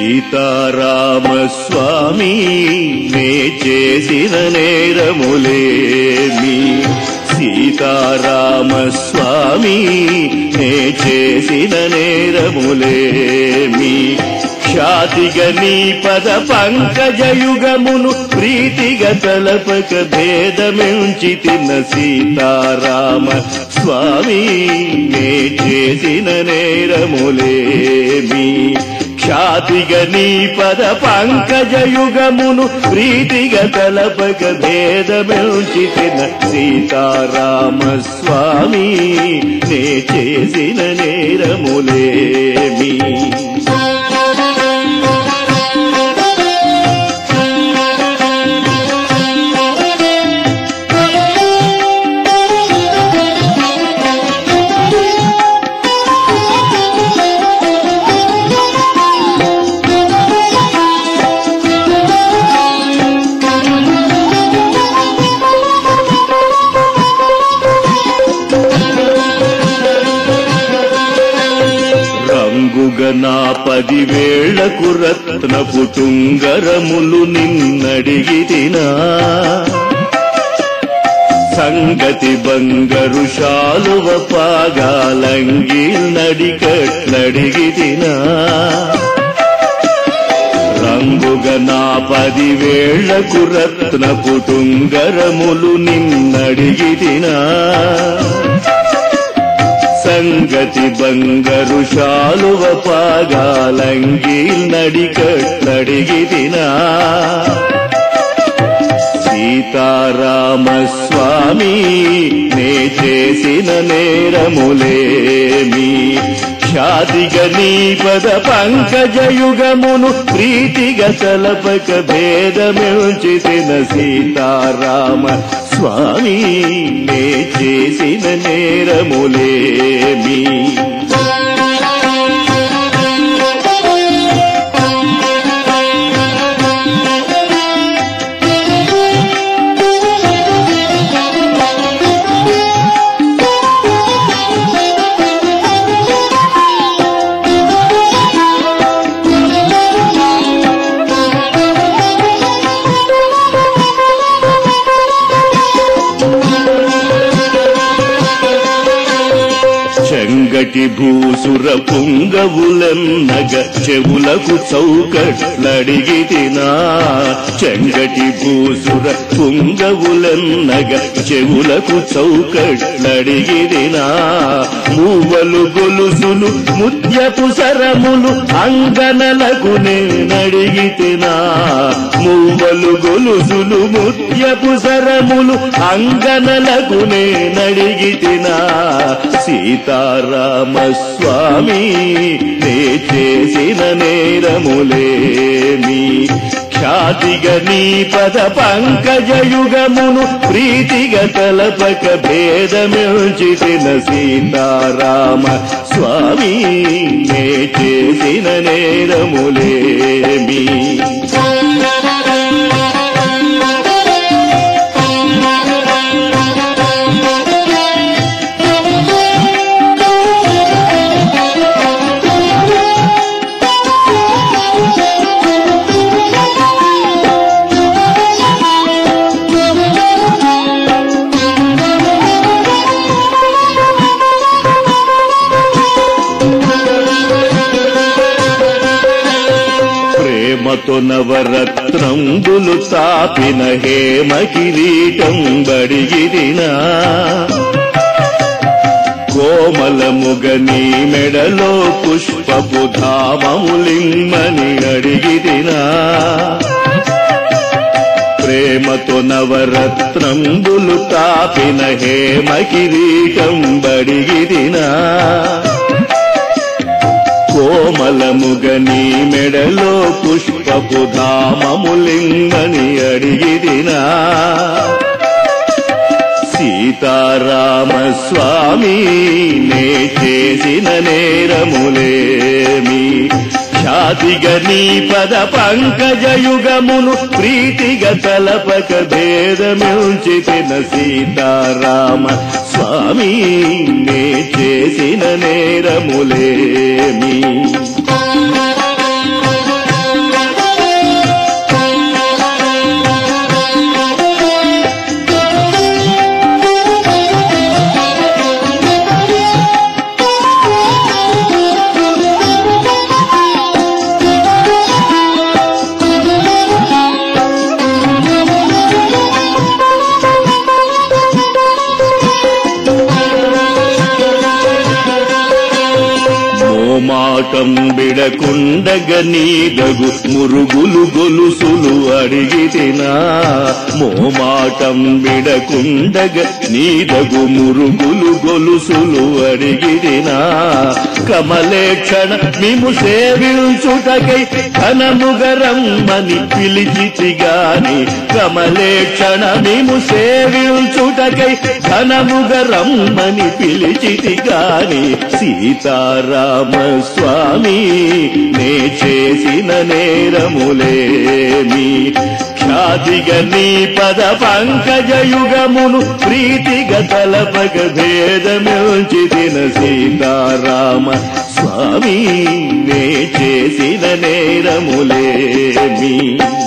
సీతారామస్వామి నే చేసిన నేరములేమి సీతారామస్వామి నే చేసిన నేరములేమి ఖ్యాతిగ నీ పద పంకజయుగమును ప్రీతిగ తలపక భేదమెంచి తిన్న సీతారామ స్వామి నే చేసిన నేరములేమి ఖ్యాతిగ నీ పద పంకజయుగమును ప్రీతిగ తలపక భేదమెంచి తిన్న సీతారామ స్వామి నే చేసిన నేరములేమి రంగుగ నా పదివేళ్లకు రత్నపు టుంగరములు నిన్నడిగితినా సంగతి బంగరు శాలువ పాగాలంగి నడికట్లడిగితినా రంగుగ నా పదివేళ్లకు రత్నపు టుంగరములు నిన్నడిగితినా సంగతి బంగరు శాలువ పాగాలంగి నడికట్లడిగితినా సీతారామస్వామి నే చేసిన నేరములేమి ఖ్యాతిగ నీ పద పంకజయుగమును ప్రీతిగ తలపక భేదమించితిన సీతారామ స్వామి నే చేసిన నేరములేమి చెంగటి భూసుర పుంగవులన్నగ చెవులకు చౌకట్లడిగితినా చెంగటి భూసుర పుంగవులన్నగ చెవులకు చౌకట్లడిగితినా మూవలు గొలుసులు ముత్యపు సరములు అంగనలకు నేనడిగితినా మూవలు గొలుసులు ముత్యపు సరములు అంగనలకు నేనడిగితినా సీతారామ స్వామి నే చేసిన నేరములేమి ఖ్యాతిగ నీ పద పంకజయుగమును ప్రీతిగ తలపక భేదమించితిన సీతారామ స్వామి నే చేసిన నేరములేమి ప్రేమతో నవరత్నంబులు తాపిన హేమ కిరీటం బడిగిరినా కోమలముగ నీ మెడలో పుష్పపు ధామములిమ్మని అడిగిరినా ప్రేమతో నవరత్నంబులు తాపిన హేమ కిరీటం బడిగిరినా కోమలముగ నీ మెడలో పుష్పపు ధామములింగని అడిగిదినా సీతారామ స్వామి నే చేసిన నేరములేమి ఖ్యాతిగ నీ పద పంకజయుగమును ప్రీతిగ తలపక భేదమించితిన సీతారామ స్వామి నే చేసిన నేరములేమి మోమాటం బిడకుండగ నీదగు మురుగులు గొలుసులు అడిగితినా మోమాటం బిడకుండగ నీదగు మురుగులు గొలుసులు అడిగితినా కమలేక్షణ మిము సేవించుటకై ఘనముగరమ్మని పిలిచితి గాని కమలేక్షణ మిము సేవించుటకై ఘనముగరమ్మని పిలిచితి గాని సీతారామ స్వామి నే చేసిన నేరములేమి ఖ్యాతిగ నీ పద పంకజయుగమును ప్రీతిగ తలపగ భేదమిల్చితిన సీతారామ స్వామి నే చేసిన నేరములేమి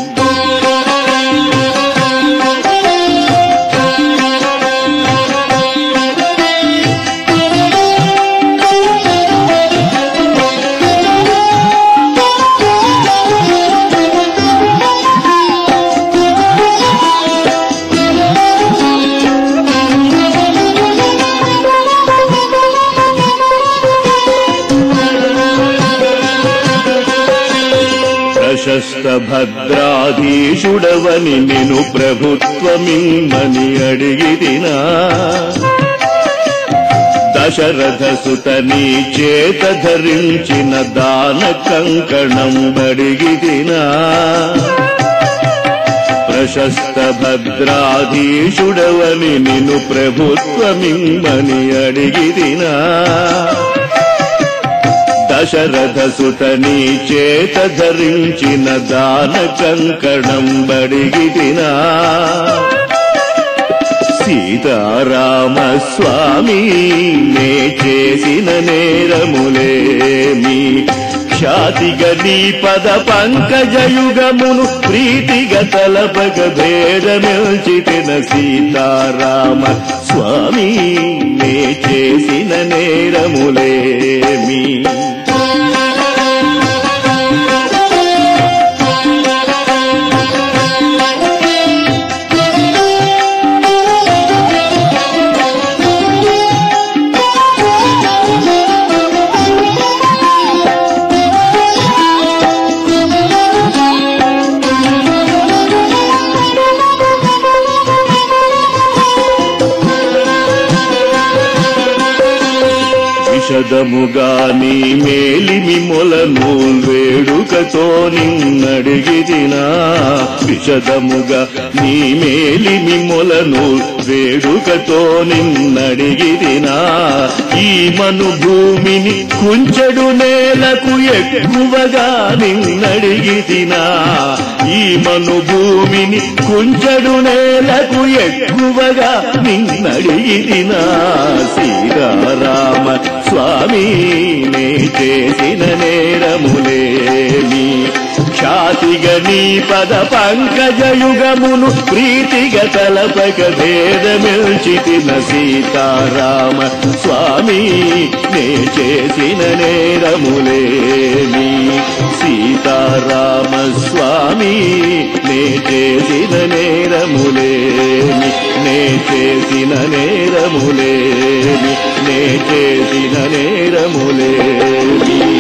ప్రశస్త భద్రాధీశుడవని నిను ప్రభుత్వమిమ్మని అడిగిదినా దశరథ సుత నీ చేత ధరించిన దాన కంకణం అడిగిదినా ప్రశస్త భద్రాధీశుడవని నిను ప్రభుత్వమిమ్మని అడిగిదినా దశరథ సుత నీ చేత ధరించిన దాన కంకణం బడిగిదినా సీతారామ స్వామి నే చేసిన నేరములేమి ఖ్యాతిగ నీ పద పంకజయుగమును ప్రీతిగ తలపగ భేదమిల్చితిన సీతారామ స్వామి నే చేసిన నేరములేమి విషదముగా నీ మేలిమి మొలను వేడుకతో నిన్నడిగిదినా విషదముగా నీ మేలిమి మొలను వేడుకతో నిన్నడిగిదినా ఈ మను భూమిని కుంచెడు నేలకు ఎక్కువగా నిన్నడిగిదినా ఈ మను భూమిని కుంచెడు నేలకు ఎక్కువగా నిన్నడిగిదినా శ్రీరామ స్వామి నే చేసిన నేరములేమి ఖ్యాతిగ నీ పద పంకజయుగమును ప్రీతిగ తలపక భేదమిల్చితిన సీతారామ స్వామి నే చేసిన నేరములేమి సీతారామ స్వామి నే చేసిన నేరములేమి నే చేసిన నేరములేమి నే చేసిన నేరములేమి